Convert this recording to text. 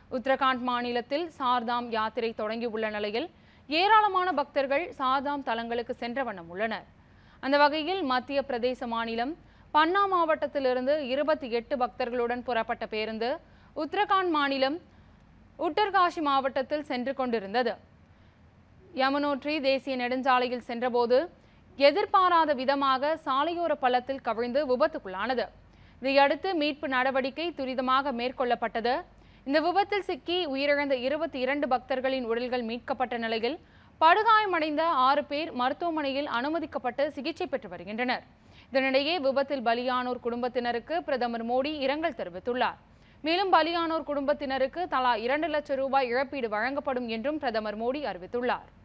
உத்தரகாண்ட் மாநிலத்தில் சார்தாம் யாத்திரை தொடங்கியுள்ள நிலையில் ஏராளமான பக்தர்கள் சார்தாம் தலங்களுக்கு சென்ற வண்ணம் உள்ளனர் அந்த வகையில் மத்திய பிரதேச மாநிலம் பன்னா மாவட்டத்திலிருந்து இருபத்தி எட்டு பக்தர்களுடன் புறப்பட்ட பேருந்து உத்தரகாண்ட் மாநிலம் உத்தர்காஷி மாவட்டத்தில் சென்று கொண்டிருந்தது யமுனோட்ரி தேசிய நெடுஞ்சாலையில் சென்றபோது எதிர்பாராத விதமாக சாலையோர பள்ளத்தில் கவிழ்ந்து விபத்துக்குள்ளானது இதையடுத்து மீட்பு நடவடிக்கை துரிதமாக மேற்கொள்ளப்பட்டது இந்த விபத்தில் சிக்கி உயிரிழந்த இருபத்தி இரண்டு பக்தர்களின் உடல்கள் மீட்கப்பட்ட நிலையில் படுகாயமடைந்த ஆறு பேர் மருத்துவமனையில் அனுமதிக்கப்பட்டு சிகிச்சை பெற்று வருகின்றனர் இதனிடையே விபத்தில் பலியானோர் குடும்பத்தினருக்கு பிரதமர் மோடி இரங்கல் தெரிவித்துள்ளார் மேலும் பலியானோர் குடும்பத்தினருக்கு தலா இரண்டு லட்சம் ரூபாய் இழப்பீடு வழங்கப்படும் என்றும் பிரதமர் மோடி அறிவித்துள்ளார்